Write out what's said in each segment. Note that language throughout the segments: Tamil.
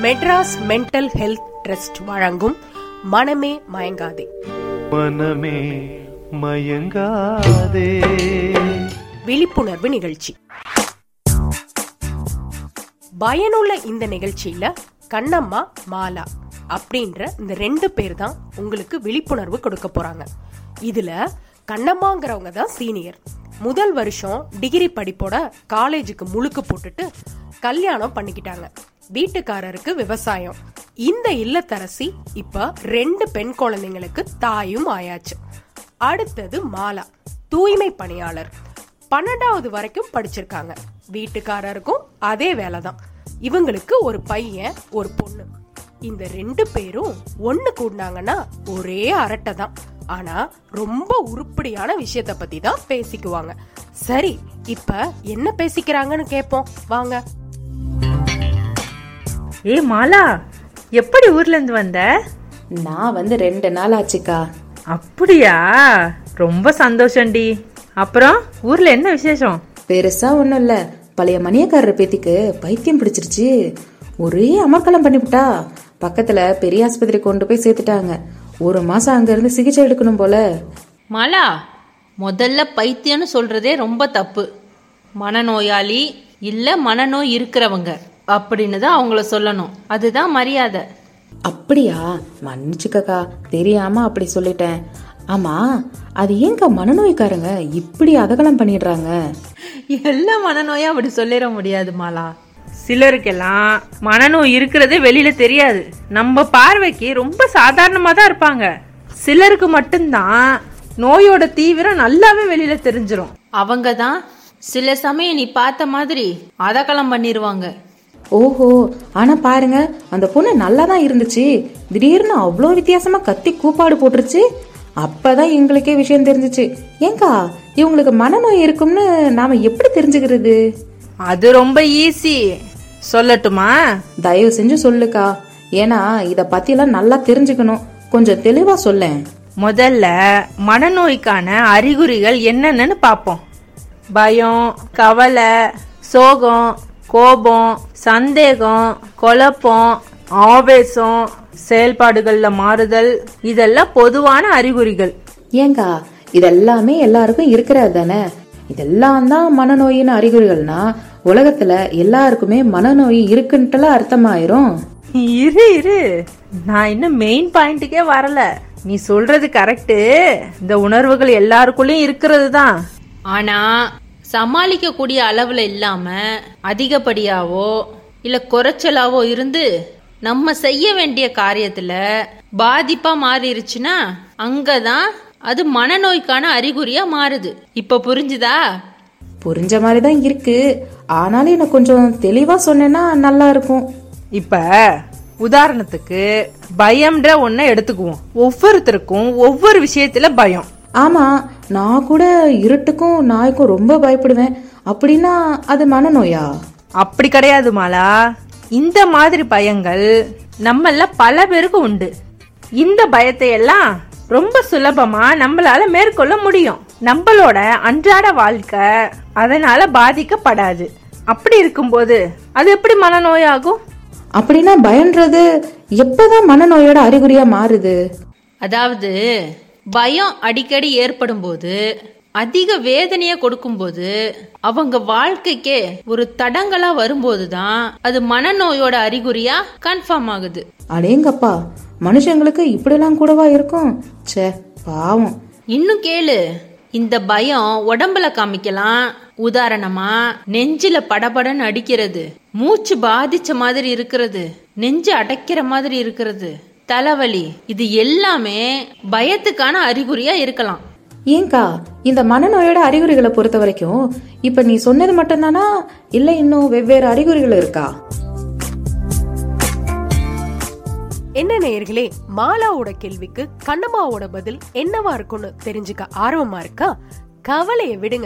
மெட்ராஸ் மென்டல் ஹெல்த் ட்ரஸ்ட் வழங்கும் மனமே மயங்காதே மனமே மயங்காதே விழிப்புணர்வு நிகழ்ச்சி பயனுள்ள இந்த நிகழ்ச்சியில கண்ணம்மா மாலா அப்படின்ற இந்த ரெண்டு பேர் தான் உங்களுக்கு விழிப்புணர்வு கொடுக்க போறாங்க இதுல கண்ணம்மாங்கிறவங்க தான் சீனியர் முதல் வருஷம் டிகிரி படிப்போட காலேஜுக்கு முழுக்கு போட்டுட்டு கல்யாணம் பண்ணிக்கிட்டாங்க வீட்டுக்காரருக்கு விவசாயம் இந்த இல்லத்தரசி இப்ப ரெண்டு பெண் குழந்தைங்களுக்கு தாயும் ஆயாச்சு அடுத்தது மாலா தூய்மை பணியாளர் பன்னெண்டாவது வரைக்கும் படிச்சிருக்காங்க வீட்டுக்காரருக்கும் அதே வேலை தான் இவங்களுக்கு ஒரு பையன் ஒரு பொண்ணு இந்த ரெண்டு பேரும் ஒண்ணு கூடினாங்கன்னா ஒரே அரட்டை தான் ஆனா ரொம்ப உருப்படியான விஷயத்த பத்தி தான் பேசிக்குவாங்க சரி இப்ப என்ன பேசிக்கிறாங்கன்னு கேட்போம் வாங்க ஏ மாலா எப்படி ஊர்ல இருந்து வந்த நான் வந்து ரெண்டு நாள் ஆச்சுக்கா அப்படியா ரொம்ப சந்தோஷம்டி அப்புறம் ஊர்ல என்ன விசேஷம் பெருசா ஒண்ணும் இல்ல பழைய மணியக்காரர் பேத்திக்கு பைத்தியம் பிடிச்சிருச்சு ஒரே அமர்க்கலம் பண்ணிவிட்டா பக்கத்துல பெரிய ஆஸ்பத்திரி கொண்டு போய் சேர்த்துட்டாங்க ஒரு மாசம் அங்க இருந்து சிகிச்சை எடுக்கணும் போல மாலா முதல்ல பைத்தியம்னு சொல்றதே ரொம்ப தப்பு மனநோயாளி இல்ல மனநோய் இருக்கிறவங்க அப்படின்னு தான் அவங்கள சொல்லணும் அதுதான் மரியாதை அப்படியா மன்னிச்சுக்கக்கா தெரியாம அப்படி சொல்லிட்டேன் ஆமா அது ஏங்க மனநோய்க்காரங்க இப்படி அதகலம் பண்ணிடுறாங்க எல்லா மனநோயும் அப்படி சொல்லிட முடியாது மாலா சிலருக்கெல்லாம் மனநோய் இருக்கிறதே வெளியில தெரியாது நம்ம பார்வைக்கு ரொம்ப சாதாரணமா தான் இருப்பாங்க சிலருக்கு மட்டும்தான் நோயோட தீவிரம் நல்லாவே வெளியில தெரிஞ்சிரும் அவங்க தான் சில சமயம் நீ பார்த்த மாதிரி அதகலம் பண்ணிருவாங்க ஓஹோ ஆனா பாருங்க அந்த பொண்ணு நல்லா தான் இருந்துச்சு திடீர்னு அவ்வளோ வித்தியாசமா கத்தி கூப்பாடு போட்டுருச்சு அப்பதான் எங்களுக்கே விஷயம் தெரிஞ்சுச்சு ஏங்கா இவங்களுக்கு மனநோய் இருக்கும்னு நாம எப்படி தெரிஞ்சுக்கிறது அது ரொம்ப ஈஸி சொல்லட்டுமா தயவு செஞ்சு சொல்லுக்கா ஏன்னா இத பத்திலாம் நல்லா தெரிஞ்சுக்கணும் கொஞ்சம் தெளிவா சொல்லேன் முதல்ல மனநோய்க்கான அறிகுறிகள் என்னென்னு பார்ப்போம் பயம் கவலை சோகம் கோபம் சந்தேகம் குழப்பம் ஆவேசம் செயல்பாடுகள்ல மாறுதல் இதெல்லாம் பொதுவான அறிகுறிகள் ஏங்கா இதெல்லாமே எல்லாருக்கும் இருக்கிறது தானே இதெல்லாம் தான் மனநோயின் அறிகுறிகள்னா உலகத்துல எல்லாருக்குமே மனநோய் இருக்குன்ட்டுலாம் அர்த்தமாயிரும் இரு இரு நான் இன்னும் மெயின் பாயிண்ட்டுக்கே வரல நீ சொல்றது கரெக்டு இந்த உணர்வுகள் எல்லாருக்குள்ளயும் இருக்கிறது தான் ஆனா சமாளிக்க கூடிய அளவுல இல்லாம அதிகப்படியாவோ இல்ல குறைச்சலாவோ இருந்து நம்ம செய்ய வேண்டிய காரியத்துல பாதிப்பா மாறிடுச்சுன்னா அங்கதான் அது மனநோய்க்கான அறிகுறியா மாறுது இப்ப புரிஞ்சுதா புரிஞ்ச மாதிரி தான் இருக்கு ஆனாலும் எனக்கு கொஞ்சம் தெளிவா சொன்னேன்னா நல்லா இருக்கும் இப்ப உதாரணத்துக்கு பயம்ன்ற ஒன்ன எடுத்துக்குவோம் ஒவ்வொருத்தருக்கும் ஒவ்வொரு விஷயத்துல பயம் ஆமா நான் கூட இருட்டுக்கும் நாய்க்கும் ரொம்ப பயப்படுவேன் அப்படின்னா அது மனநோயா அப்படி கிடையாது மாலா இந்த மாதிரி பயங்கள் நம்மள பல பேருக்கு உண்டு இந்த பயத்தை எல்லாம் ரொம்ப சுலபமா நம்மளால மேற்கொள்ள முடியும் நம்மளோட அன்றாட வாழ்க்கை அதனால பாதிக்கப்படாது அப்படி இருக்கும்போது அது எப்படி மனநோயாகும் அப்படின்னா பயன்றது எப்பதான் மனநோயோட அறிகுறியா மாறுது அதாவது பயம் அடிக்கடி ஏற்படும் போது அதிக வேதனையை கொடுக்கும்போது அவங்க வாழ்க்கைக்கே ஒரு தடங்களா வரும்போது தான் அது மனநோயோட அறிகுறியா கன்ஃபார்ம் ஆகுது அடேங்கப்பா மனுஷங்களுக்கு இப்படிலாம் கூடவா இருக்கும் ச்சே பாவம் இன்னும் கேளு இந்த பயம் உடம்புல காமிக்கலாம் உதாரணமா நெஞ்சில படபடன்னு அடிக்கிறது மூச்சு பாதிச்ச மாதிரி இருக்கிறது நெஞ்சு அடைக்கிற மாதிரி இருக்கிறது தலைவலி இது எல்லாமே பயத்துக்கான அறிகுறியா இருக்கலாம் ஏங்கா இந்த மனநோயோட அறிகுறிகளை பொறுத்த வரைக்கும் இப்ப நீ சொன்னது மட்டும்தானா இல்ல இன்னும் வெவ்வேறு அறிகுறிகள் இருக்கா என்ன நேயர்களே மாலாவோட கேள்விக்கு கண்ணம்மாவோட பதில் என்னவா இருக்கும்னு தெரிஞ்சுக்க ஆர்வமா இருக்கா கவலையை விடுங்க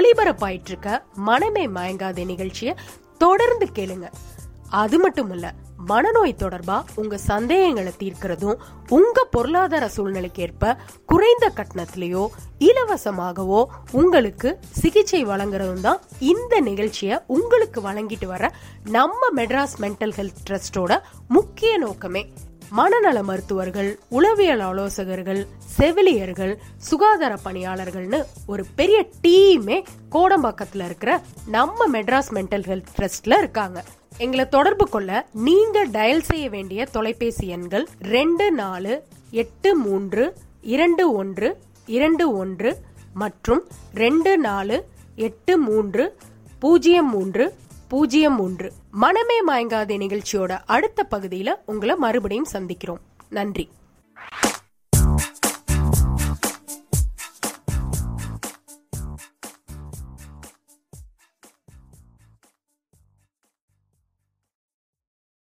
ஒளிபரப்பாயிட்டு இருக்க மனமே மயங்காத நிகழ்ச்சிய தொடர்ந்து கேளுங்க அது மட்டும் இல்ல மனநோய் தொடர்பா உங்க சந்தேகங்களை தீர்க்கிறதும் உங்க பொருளாதார சூழ்நிலைக்கு ஏற்ப குறைந்த கட்டணத்திலேயோ இலவசமாகவோ உங்களுக்கு சிகிச்சை வழங்குறதும் தான் இந்த நிகழ்ச்சியை உங்களுக்கு வழங்கிட்டு வர நம்ம மெட்ராஸ் மென்டல் ஹெல்த் ட்ரஸ்டோட முக்கிய நோக்கமே மனநல மருத்துவர்கள் உளவியல் ஆலோசகர்கள் செவிலியர்கள் சுகாதார பணியாளர்கள்னு ஒரு பெரிய டீமே கோடம்பாக்கத்துல இருக்கிற நம்ம மெட்ராஸ் மென்டல் ஹெல்த் ட்ரஸ்ட்ல இருக்காங்க எங்களை தொடர்பு கொள்ள நீங்க டயல் செய்ய வேண்டிய தொலைபேசி எண்கள் ரெண்டு நாலு எட்டு மூன்று இரண்டு ஒன்று இரண்டு ஒன்று மற்றும் ரெண்டு நாலு எட்டு மூன்று பூஜ்ஜியம் மூன்று பூஜ்ஜியம் மூன்று மனமே மயங்காதே நிகழ்ச்சியோட அடுத்த பகுதியில உங்களை மறுபடியும் சந்திக்கிறோம் நன்றி